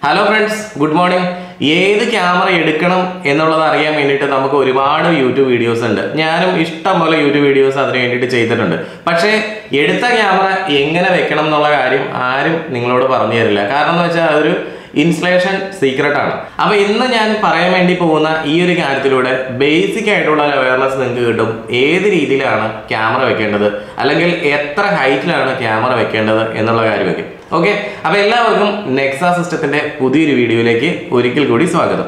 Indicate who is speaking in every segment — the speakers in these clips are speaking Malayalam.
Speaker 1: ഹലോ ഫ്രണ്ട്സ് ഗുഡ് മോർണിംഗ് ഏത് ക്യാമറ എടുക്കണം എന്നുള്ളത് അറിയാൻ വേണ്ടിയിട്ട് നമുക്ക് ഒരുപാട് യൂട്യൂബ് വീഡിയോസ് ഉണ്ട് ഞാനും ഇഷ്ടം പോലെ യൂട്യൂബ് വീഡിയോസ് അതിന് വേണ്ടിയിട്ട് ചെയ്തിട്ടുണ്ട് പക്ഷേ എടുത്ത ക്യാമറ എങ്ങനെ വെക്കണം എന്നുള്ള കാര്യം ആരും നിങ്ങളോട് പറഞ്ഞു തരില്ല കാരണം എന്ന് വെച്ചാൽ അതൊരു ഇൻസ്റ്റലേഷൻ സീക്രട്ട് ആണ് അപ്പൊ ഇന്ന് ഞാൻ പറയാൻ വേണ്ടി പോകുന്ന ഈ ഒരു കാര്യത്തിലൂടെ ബേസിക് ആയിട്ടുള്ള ഒരു അവയർനെസ് നിങ്ങൾക്ക് കിട്ടും ഏത് രീതിയിലാണ് ക്യാമറ വെക്കേണ്ടത് അല്ലെങ്കിൽ എത്ര ഹൈറ്റിലാണ് ക്യാമറ വെക്കേണ്ടത് എന്നുള്ള കാര്യമൊക്കെ ഓക്കെ അപ്പൊ എല്ലാവർക്കും നെക്സ സിസ്റ്റത്തിന്റെ പുതിയൊരു വീഡിയോയിലേക്ക് ഒരിക്കൽ കൂടി സ്വാഗതം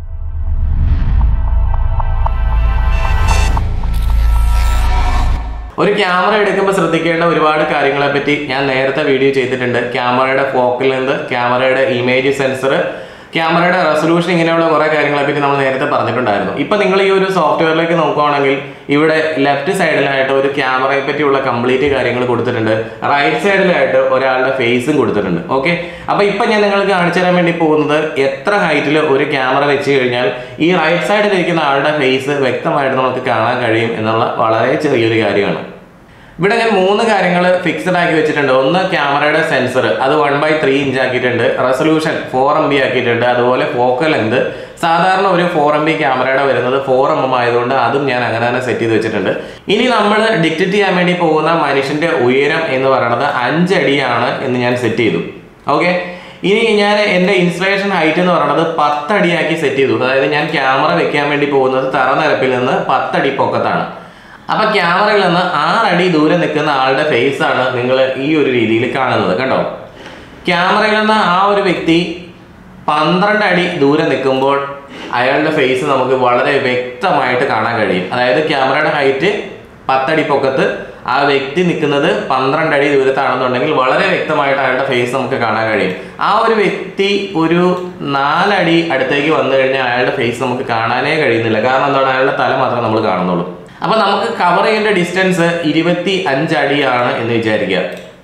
Speaker 1: ഒരു ക്യാമറ എടുക്കുമ്പോൾ ശ്രദ്ധിക്കേണ്ട ഒരുപാട് കാര്യങ്ങളെ പറ്റി ഞാൻ നേരത്തെ വീഡിയോ ചെയ്തിട്ടുണ്ട് ക്യാമറയുടെ ഫോക്കൽ ലെന്ത് ക്യാമറയുടെ ഇമേജ് സെൻസർ ക്യാമറയുടെ റെസൊല്യൂഷൻ ഇങ്ങനെയുള്ള കുറേ കാര്യങ്ങളെ പറ്റി നമ്മൾ നേരത്തെ പറഞ്ഞിട്ടുണ്ടായിരുന്നു ഇപ്പൊ നിങ്ങൾ ഈ ഒരു സോഫ്റ്റ്വെയറിലേക്ക് നോക്കുവാണെങ്കിൽ ഇവിടെ ലെഫ്റ്റ് സൈഡിലായിട്ട് ഒരു ക്യാമറയെ പറ്റിയുള്ള കംപ്ലീറ്റ് കാര്യങ്ങൾ കൊടുത്തിട്ടുണ്ട് റൈറ്റ് സൈഡിലായിട്ട് ഒരാളുടെ ഫേസും കൊടുത്തിട്ടുണ്ട് ഓക്കെ അപ്പൊ ഇപ്പൊ ഞാൻ നിങ്ങൾക്ക് കാണിച്ചു തരാൻ വേണ്ടി പോകുന്നത് എത്ര ഹൈറ്റിൽ ഒരു ക്യാമറ വെച്ച് കഴിഞ്ഞാൽ ഈ റൈറ്റ് സൈഡിലിരിക്കുന്ന ആളുടെ ഫേസ് വ്യക്തമായിട്ട് നമുക്ക് കാണാൻ കഴിയും എന്നുള്ള വളരെ ചെറിയൊരു കാര്യമാണ് ഇവിടെ ഞാൻ മൂന്ന് കാര്യങ്ങൾ ഫിക്സഡ് ആക്കി വെച്ചിട്ടുണ്ട് ഒന്ന് ക്യാമറയുടെ സെൻസർ അത് വൺ ബൈ ത്രീ ഇഞ്ച് ആക്കിയിട്ടുണ്ട് റെസൊല്യൂഷൻ ഫോർ എം ബി ആക്കിയിട്ടുണ്ട് അതുപോലെ ഫോക്കൽ ലെന്ത് സാധാരണ ഒരു ഫോർ എം ബി ക്യാമറയുടെ വരുന്നത് ഫോർ എം എം ആയതുകൊണ്ട് അതും ഞാൻ അങ്ങനെ തന്നെ സെറ്റ് ചെയ്ത് വെച്ചിട്ടുണ്ട് ഇനി നമ്മൾ ഡിക്റ്റേറ്റ് ചെയ്യാൻ വേണ്ടി പോകുന്ന മനുഷ്യന്റെ ഉയരം എന്ന് പറയുന്നത് അഞ്ചടിയാണ് എന്ന് ഞാൻ സെറ്റ് ചെയ്തു ഓക്കെ ഇനി ഞാൻ എൻ്റെ ഇൻസ്റ്റലേഷൻ ഹൈറ്റ് എന്ന് പറയുന്നത് പത്തടിയാക്കി സെറ്റ് ചെയ്തു അതായത് ഞാൻ ക്യാമറ വെക്കാൻ വേണ്ടി പോകുന്നത് തറനിരപ്പിൽ നിന്ന് പത്തടി പൊക്കത്താണ് അപ്പൊ ക്യാമറയിൽ നിന്ന് ആറടി ദൂരെ നിൽക്കുന്ന ആളുടെ ഫേസ് ആണ് നിങ്ങൾ ഈ ഒരു രീതിയിൽ കാണുന്നത് കണ്ടോ ക്യാമറയിൽ നിന്ന് ആ ഒരു വ്യക്തി പന്ത്രണ്ട് അടി ദൂരെ നിൽക്കുമ്പോൾ അയാളുടെ ഫേസ് നമുക്ക് വളരെ വ്യക്തമായിട്ട് കാണാൻ കഴിയും അതായത് ക്യാമറയുടെ ഹൈറ്റ് പത്തടി പൊക്കത്ത് ആ വ്യക്തി നിൽക്കുന്നത് പന്ത്രണ്ട് അടി ദൂരത്താണെന്നുണ്ടെങ്കിൽ വളരെ വ്യക്തമായിട്ട് അയാളുടെ ഫേസ് നമുക്ക് കാണാൻ കഴിയും ആ ഒരു വ്യക്തി ഒരു നാലടി അടുത്തേക്ക് വന്നു കഴിഞ്ഞാൽ അയാളുടെ ഫേസ് നമുക്ക് കാണാനേ കഴിയുന്നില്ല കാരണം എന്താണ് അയാളുടെ തല മാത്രമേ നമ്മൾ കാണുന്നുള്ളൂ അപ്പൊ നമുക്ക് കവർ ചെയ്യേണ്ട ഡിസ്റ്റൻസ് ഇരുപത്തി അഞ്ച് അടിയാണ് എന്ന് വിചാരിക്കുക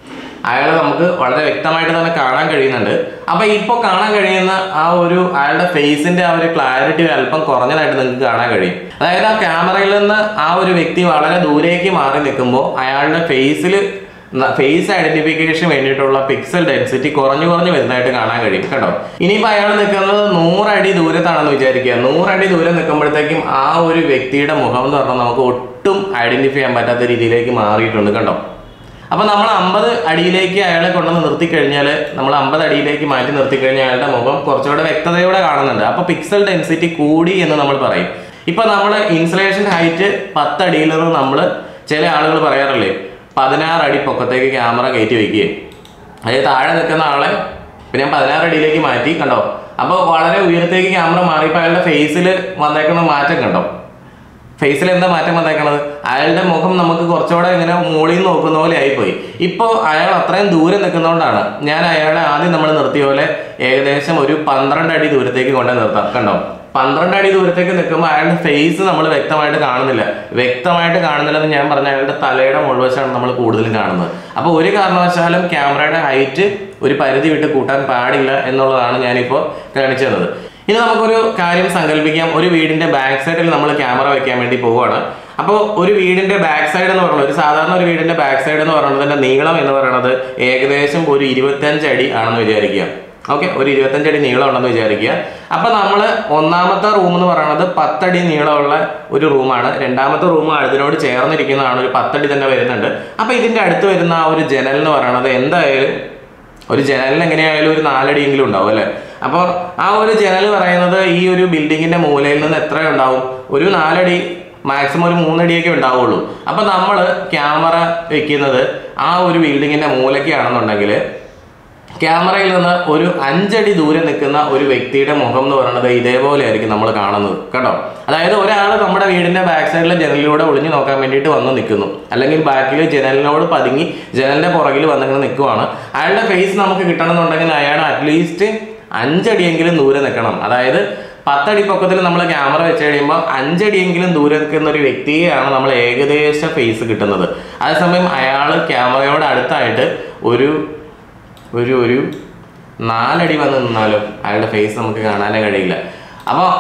Speaker 1: അയാളെ നമുക്ക് വളരെ വ്യക്തമായിട്ട് തന്നെ കാണാൻ കഴിയുന്നുണ്ട് അപ്പൊ ഇപ്പോൾ കാണാൻ കഴിയുന്ന ആ ഒരു അയാളുടെ ഫേസിന്റെ ആ ഒരു ക്ലാരിറ്റി അല്പം കുറഞ്ഞതായിട്ട് നിങ്ങൾക്ക് കാണാൻ കഴിയും അതായത് ആ ക്യാമറയിൽ നിന്ന് ആ ഒരു വ്യക്തി വളരെ ദൂരേക്ക് മാറി നിൽക്കുമ്പോൾ അയാളുടെ ഫേസിൽ ഫേസ് ഐഡന്റിഫിക്കേഷൻ വേണ്ടിയിട്ടുള്ള പിക്സൽ ഡെൻസിറ്റി കുറഞ്ഞു കുറഞ്ഞു വരുന്നതായിട്ട് കാണാൻ കഴിയും കേട്ടോ ഇനിയിപ്പോൾ അയാൾ നിൽക്കുന്നത് നൂറടി ദൂരത്താണെന്ന് വിചാരിക്കുക നൂറടി ദൂരം നിൽക്കുമ്പോഴത്തേക്കും ആ ഒരു വ്യക്തിയുടെ മുഖം എന്ന് പറഞ്ഞാൽ നമുക്ക് ഒട്ടും ഐഡന്റിഫൈ ചെയ്യാൻ പറ്റാത്ത രീതിയിലേക്ക് മാറിയിട്ടുണ്ട് കണ്ടോ അപ്പൊ നമ്മൾ അമ്പത് അടിയിലേക്ക് അയാളെ കൊണ്ടുവന്ന് നിർത്തി കഴിഞ്ഞാൽ നമ്മൾ അമ്പത് അടിയിലേക്ക് മാറ്റി നിർത്തി കഴിഞ്ഞാൽ അയാളുടെ മുഖം കുറച്ചുകൂടെ വ്യക്തതയോടെ കാണുന്നുണ്ട് അപ്പൊ പിക്സൽ ഡെൻസിറ്റി കൂടി എന്ന് നമ്മൾ പറയും ഇപ്പൊ നമ്മൾ ഇൻസുലേഷൻ ഹൈറ്റ് പത്തടിയിൽ നിന്ന് നമ്മൾ ചില ആളുകൾ പറയാറില്ലേ പതിനാറ് അടി പൊക്കത്തേക്ക് ക്യാമറ കയറ്റി വെക്കുകയും അതായത് താഴെ നിൽക്കുന്ന ആളെ ഇപ്പൊ ഞാൻ പതിനാറ് അടിയിലേക്ക് മാറ്റി കണ്ടോ അപ്പോൾ വളരെ ഉയരത്തേക്ക് ക്യാമറ മാറിയപ്പോൾ അയാളുടെ ഫേസിൽ വന്നേക്കുന്ന മാറ്റം കണ്ടോ ഫേസിൽ എന്താ മാറ്റം വന്നേക്കണത് അയാളുടെ മുഖം നമുക്ക് കുറച്ചുകൂടെ ഇങ്ങനെ മുകളിൽ നിന്ന് നോക്കുന്ന പോലെ ആയിപ്പോയി ഇപ്പോൾ അയാൾ അത്രയും ദൂരെ നിൽക്കുന്നതുകൊണ്ടാണ് ഞാൻ അയാളെ ആദ്യം നമ്മൾ നിർത്തിയ പോലെ ഏകദേശം ഒരു പന്ത്രണ്ട് അടി ദൂരത്തേക്ക് കൊണ്ടേ നിർത്താം കണ്ടോ പന്ത്രണ്ട് അടി ദൂരത്തേക്ക് നിൽക്കുമ്പോൾ അയാളുടെ ഫേസ് നമ്മൾ വ്യക്തമായിട്ട് കാണുന്നില്ല വ്യക്തമായിട്ട് കാണുന്നില്ലെന്ന് ഞാൻ പറഞ്ഞ അയാളുടെ തലയുടെ മുഴുവശമാണ് നമ്മൾ കൂടുതലും കാണുന്നത് അപ്പോൾ ഒരു കാരണവശാലും ക്യാമറയുടെ ഹൈറ്റ് ഒരു പരിധി വിട്ട് കൂട്ടാൻ പാടില്ല എന്നുള്ളതാണ് ഞാനിപ്പോൾ കാണിച്ചു തന്നത് ഇനി നമുക്കൊരു കാര്യം സങ്കല്പിക്കാം ഒരു വീടിന്റെ ബാക്ക് സൈഡിൽ നമ്മൾ ക്യാമറ വെക്കാൻ വേണ്ടി പോവുകയാണ് അപ്പോൾ ഒരു വീടിന്റെ ബാക്ക് സൈഡ് എന്ന് പറയുന്നത് ഒരു സാധാരണ ഒരു വീടിന്റെ ബാക്ക് സൈഡ് എന്ന് പറയുന്നതിന്റെ നീളം എന്ന് പറയുന്നത് ഏകദേശം ഒരു ഇരുപത്തഞ്ച് അടി ആണെന്ന് വിചാരിക്കുക ഓക്കെ ഒരു ഇരുപത്തഞ്ച് അടി നീളം ഉണ്ടെന്ന് വിചാരിക്കുക അപ്പൊ നമ്മൾ ഒന്നാമത്തെ റൂം എന്ന് പറയുന്നത് പത്തടി നീളമുള്ള ഒരു റൂമാണ് രണ്ടാമത്തെ റൂം അതിനോട് ചേർന്നിരിക്കുന്നതാണ് ഒരു പത്തടി തന്നെ വരുന്നുണ്ട് അപ്പൊ ഇതിന്റെ അടുത്ത് വരുന്ന ആ ഒരു ജനൽ എന്ന് പറയുന്നത് എന്തായാലും ഒരു ജനലിന് എങ്ങനെയായാലും ഒരു നാലടിയെങ്കിലും ഉണ്ടാവും അല്ലേ അപ്പോൾ ആ ഒരു ജനൽ പറയുന്നത് ഈ ഒരു ബിൽഡിങ്ങിന്റെ മൂലയിൽ നിന്ന് എത്ര ഉണ്ടാവും ഒരു നാലടി മാക്സിമം ഒരു മൂന്നടിയൊക്കെ ഉണ്ടാവുള്ളൂ അപ്പോൾ നമ്മൾ ക്യാമറ വെക്കുന്നത് ആ ഒരു ബിൽഡിങ്ങിന്റെ മൂലയ്ക്കാണെന്നുണ്ടെങ്കിൽ ക്യാമറയിൽ നിന്ന് ഒരു അഞ്ചടി ദൂരെ നിൽക്കുന്ന ഒരു വ്യക്തിയുടെ മുഖം എന്ന് പറയുന്നത് ഇതേപോലെ ആയിരിക്കും നമ്മൾ കാണുന്നത് കേട്ടോ അതായത് ഒരാൾ നമ്മുടെ വീടിന്റെ ബാക്ക് സൈഡിലെ ജനലിലൂടെ ഒളിഞ്ഞു നോക്കാൻ വേണ്ടിയിട്ട് വന്ന് നിൽക്കുന്നു അല്ലെങ്കിൽ ബാക്കിൽ ജനലിനോട് പതുങ്ങി ജനലിന്റെ പുറകിൽ വന്നിങ്ങനെ നിൽക്കുവാണ് അയാളുടെ ഫേസ് നമുക്ക് കിട്ടണമെന്നുണ്ടെങ്കിൽ അയാൾ അറ്റ്ലീസ്റ്റ് അഞ്ചടിയെങ്കിലും ദൂരെ നിൽക്കണം അതായത് പത്തടി പൊക്കത്തിൽ നമ്മൾ ക്യാമറ വെച്ച് കഴിയുമ്പോൾ അഞ്ചടിയെങ്കിലും ദൂരെ നിൽക്കുന്ന ഒരു വ്യക്തിയെയാണ് നമ്മൾ ഏകദേശ ഫേസ് കിട്ടുന്നത് അതേസമയം അയാൾ ക്യാമറയോട് അടുത്തായിട്ട് ഒരു ഒരു ഒരു നാലടി വന്ന് നിന്നാലും അയാളുടെ ഫേസ് നമുക്ക് കാണാനേ കഴിയില്ല അപ്പോൾ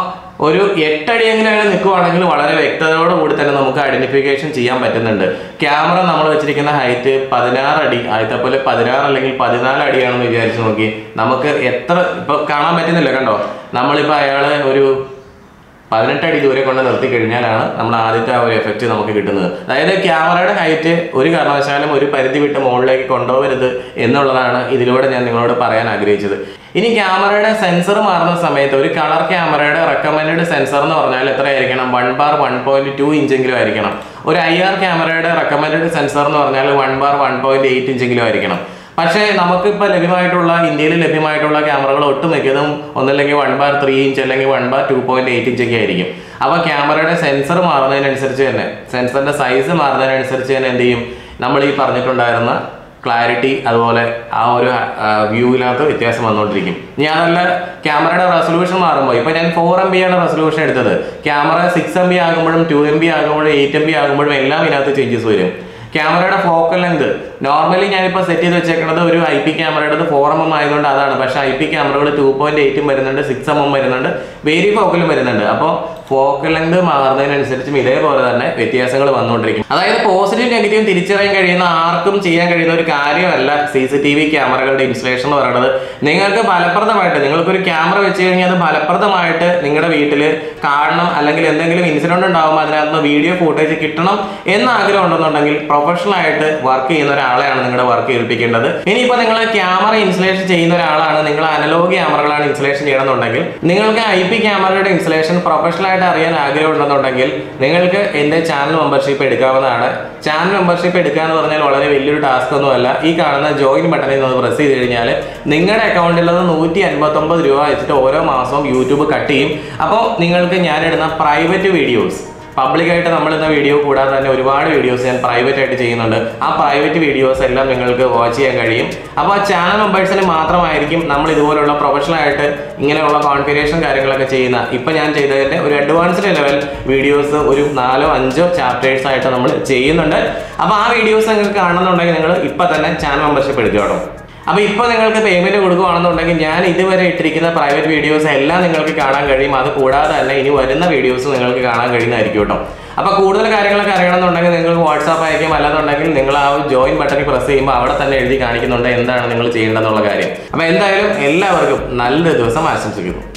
Speaker 1: ഒരു എട്ടടി എങ്ങനെയാണ് നിൽക്കുവാണെങ്കിൽ വളരെ വ്യക്തതയോട് കൂടി തന്നെ നമുക്ക് ഐഡന്റിഫിക്കേഷൻ ചെയ്യാൻ പറ്റുന്നുണ്ട് ക്യാമറ നമ്മൾ വെച്ചിരിക്കുന്ന ഹൈറ്റ് പതിനാറ് അടി ആദ്യത്തെ പോലെ പതിനാറ് അല്ലെങ്കിൽ പതിനാല് അടിയാണെന്ന് വിചാരിച്ച് നോക്കി നമുക്ക് എത്ര ഇപ്പൊ കാണാൻ പറ്റുന്നില്ല കണ്ടോ നമ്മളിപ്പോ അയാള് ഒരു പതിനെട്ട് അടി ദൂരെ കൊണ്ട് നിർത്തി കഴിഞ്ഞാലാണ് നമ്മൾ ആദ്യത്തെ ആ ഒരു എഫക്റ്റ് നമുക്ക് കിട്ടുന്നത് അതായത് ക്യാമറയുടെ ഹൈറ്റ് ഒരു കാരണവശാലും ഒരു പരിധി വിട്ട് മുകളിലേക്ക് കൊണ്ടുപോകരുത് എന്നുള്ളതാണ് ഇതിലൂടെ ഞാൻ നിങ്ങളോട് പറയാൻ ആഗ്രഹിച്ചത് ഇനി ക്യാമറയുടെ സെൻസർ മാറുന്ന സമയത്ത് ഒരു കളർ ക്യാമറയുടെ റെക്കമെൻഡ് സെൻസർ എന്ന് പറഞ്ഞാൽ എത്ര ആയിരിക്കണം one bar one point two ഇഞ്ചെങ്കിലും ആയിരിക്കണം ഒരു ഐ ആർ ക്യാമറയുടെ റെക്കമെൻഡ് സെൻസർ എന്ന് പറഞ്ഞാൽ one bar one point eight ഇഞ്ചെങ്കിലും ആയിരിക്കണം പക്ഷേ നമുക്കിപ്പോൾ ലഭ്യമായിട്ടുള്ള ഇന്ത്യയിൽ ലഭ്യമായിട്ടുള്ള ക്യാമറകൾ ഒട്ടുമിക്കതും ഒന്നല്ലെങ്കിൽ വൺ ബാർ ത്രീ ഇഞ്ച് അല്ലെങ്കിൽ one bar two point eight inch ഒക്കെ ആയിരിക്കും അപ്പോൾ ക്യാമറയുടെ സെൻസർ മാറുന്നതിനനുസരിച്ച് തന്നെ സെൻസറിന്റെ സൈസ് മാറുന്നതിനനുസരിച്ച് തന്നെ എന്ത് ചെയ്യും നമ്മൾ ഈ പറഞ്ഞിട്ടുണ്ടായിരുന്ന ക്ലാരിറ്റി അതുപോലെ ആ ഒരു വ്യൂവിനകത്ത് വ്യത്യാസം വന്നുകൊണ്ടിരിക്കും ഇനി അതല്ല ക്യാമറയുടെ റെസൊല്യൂഷൻ മാറുമ്പോൾ ഇപ്പൊ ഞാൻ ഫോർ എം ബി ആണ് റെസൊല്യൂഷൻ എടുത്തത് ക്യാമറ സിക്സ് എം ബി ആകുമ്പോഴും ടു എം ബി ആകുമ്പോഴും എയ്റ്റ് എം ബി ആകുമ്പോഴും എല്ലാം ഇതിനകത്ത് ചേഞ്ചസ് വരും ക്യാമറയുടെ ഫോക്കൽ ലെങ്ത് നോർമലി ഞാനിപ്പോൾ സെറ്റ് ചെയ്ത് വെച്ചേക്കുന്നത് ഒരു ഐ പി ക്യാമറയുടെ ഫോർ എം എം ആയതുകൊണ്ട് അതാണ് പക്ഷേ ഐ പി ക്യാമറകൾ ടു പോയിന്റ് എയ്റ്റും വരുന്നുണ്ട് സിക്സ് എം എം വരുന്നുണ്ട് വേരി ഫോക്കലും വരുന്നുണ്ട് അപ്പോൾ ഫോക്കൽ ലെങ്ത് മാറുന്നതിനനുസരിച്ചും ഇതേപോലെ തന്നെ വ്യത്യാസങ്ങൾ വന്നുകൊണ്ടിരിക്കും അതായത് പോസിറ്റീവ് നെഗറ്റീവ് തിരിച്ചറിയാൻ കഴിയുന്ന ആർക്കും ചെയ്യാൻ കഴിയുന്ന ഒരു കാര്യമല്ല സി സി ടി വി ക്യാമറകളുടെ ഇൻസ്റ്റലേഷൻ എന്ന് പറയുന്നത് നിങ്ങൾക്ക് ഫലപ്രദമായിട്ട് നിങ്ങൾക്കൊരു ക്യാമറ വെച്ച് കഴിഞ്ഞാൽ അത് ഫലപ്രദമായിട്ട് നിങ്ങളുടെ വീട്ടിൽ കാണണം അല്ലെങ്കിൽ എന്തെങ്കിലും ഇൻസിഡന്റ് ഉണ്ടാകുമ്പോൾ അതിനകത്ത് വീഡിയോ ഫുട്ടേജ് കിട്ടണം എന്ന് ആഗ്രഹം ഉണ്ടെന്നുണ്ടെങ്കിൽ പ്രൊഫഷണൽ ആയിട്ട് വർക്ക് ചെയ്യുന്ന ഒരാളെയാണ് നിങ്ങളുടെ വർക്ക് ഏൽപ്പിക്കേണ്ടത് ഇനിയിപ്പോൾ നിങ്ങൾ ക്യാമറ ഇൻസ്റ്റലേഷൻ ചെയ്യുന്ന ഒരാളാണ് നിങ്ങൾ അനലോഗ് ക്യാമറകളാണ് ഇൻസ്റ്റലേഷൻ ചെയ്യണമെന്നുണ്ടെങ്കിൽ നിങ്ങൾക്ക് ഐ പി ക്യാമറയുടെ ഇൻസ്റ്റലേഷൻ പ്രൊഫഷണൽ ആയിട്ട് അറിയാൻ ആഗ്രഹം ഉണ്ടെന്നുണ്ടെങ്കിൽ നിങ്ങൾക്ക് എൻ്റെ ചാനൽ മെമ്പർഷിപ്പ് എടുക്കാവുന്നതാണ് ചാനൽ മെമ്പർഷിപ്പ് എടുക്കുക എന്ന് പറഞ്ഞാൽ വളരെ വലിയൊരു ടാസ്ക് ഒന്നുമല്ല ഈ കാണുന്ന ജോയിൻ ബട്ടണിൽ നിന്ന് പ്രസ് ചെയ്ത് കഴിഞ്ഞാൽ നിങ്ങളുടെ അക്കൗണ്ടിൽ നിന്ന് നൂറ്റി അൻപത്തൊമ്പത് രൂപ വെച്ചിട്ട് ഓരോ മാസവും യൂട്യൂബ് കട്ട് ചെയ്യും അപ്പോൾ നിങ്ങൾക്ക് ഞാനിടുന്ന പ്രൈവറ്റ് വീഡിയോസ് പബ്ലിക്കായിട്ട് നമ്മളിന്ന വീഡിയോ കൂടാതെ തന്നെ ഒരുപാട് വീഡിയോസ് ഞാൻ പ്രൈവറ്റ് ആയിട്ട് ചെയ്യുന്നുണ്ട് ആ പ്രൈവറ്റ് വീഡിയോസ് എല്ലാം നിങ്ങൾക്ക് വാച്ച് ചെയ്യാൻ കഴിയും അപ്പോൾ ആ ചാനൽ മെമ്പേഴ്സിന് മാത്രമായിരിക്കും നമ്മൾ ഇതുപോലുള്ള പ്രൊഫഷണൽ ആയിട്ട് ഇങ്ങനെയുള്ള കോൺഫിഗറേഷൻ കാര്യങ്ങളൊക്കെ ചെയ്യുന്ന ഇപ്പം ഞാൻ ചെയ്തതിൻ്റെ ഒരു അഡ്വാൻസ്ഡ് ലെവൽ വീഡിയോസ് ഒരു നാലോ അഞ്ചോ ചാപ്റ്റേഴ്സ് ആയിട്ട് നമ്മൾ ചെയ്യുന്നുണ്ട് അപ്പോൾ ആ വീഡിയോസ് നിങ്ങൾക്ക് കാണുന്നുണ്ടെങ്കിൽ നിങ്ങൾ ഇപ്പം തന്നെ ചാനൽ മെമ്പർഷിപ്പ് എടുക്കുക കേട്ടോ അപ്പൊ ഇപ്പൊ നിങ്ങൾക്ക് പേയ്മെന്റ് കൊടുക്കുകയാണെന്നുണ്ടെങ്കിൽ ഞാൻ ഇതുവരെ ഇട്ടിരിക്കുന്ന പ്രൈവറ്റ് വീഡിയോസ് എല്ലാം നിങ്ങൾക്ക് കാണാൻ കഴിയും അത് കൂടാതെ തന്നെ ഇനി വരുന്ന വീഡിയോസ് നിങ്ങൾക്ക് കാണാൻ കഴിയുന്നതായിരിക്കും കേട്ടോ അപ്പൊ കൂടുതൽ കാര്യങ്ങളൊക്കെ അറിയണമെന്നുണ്ടെങ്കിൽ നിങ്ങൾക്ക് വാട്സാപ്പ് അയക്കാം അല്ലാന്നുണ്ടെങ്കിൽ നിങ്ങൾ ആ ഒരു ജോയിൻ ബട്ടണിൽ പ്രസ് ചെയ്യുമ്പോൾ അവിടെ തന്നെ എഴുതി കാണിക്കുന്നുണ്ട് എന്താണ് നിങ്ങൾ ചെയ്യേണ്ടതെന്നുള്ള കാര്യം അപ്പൊ എന്തായാലും എല്ലാവർക്കും നല്ലൊരു ദിവസം ആശംസിക്കുന്നു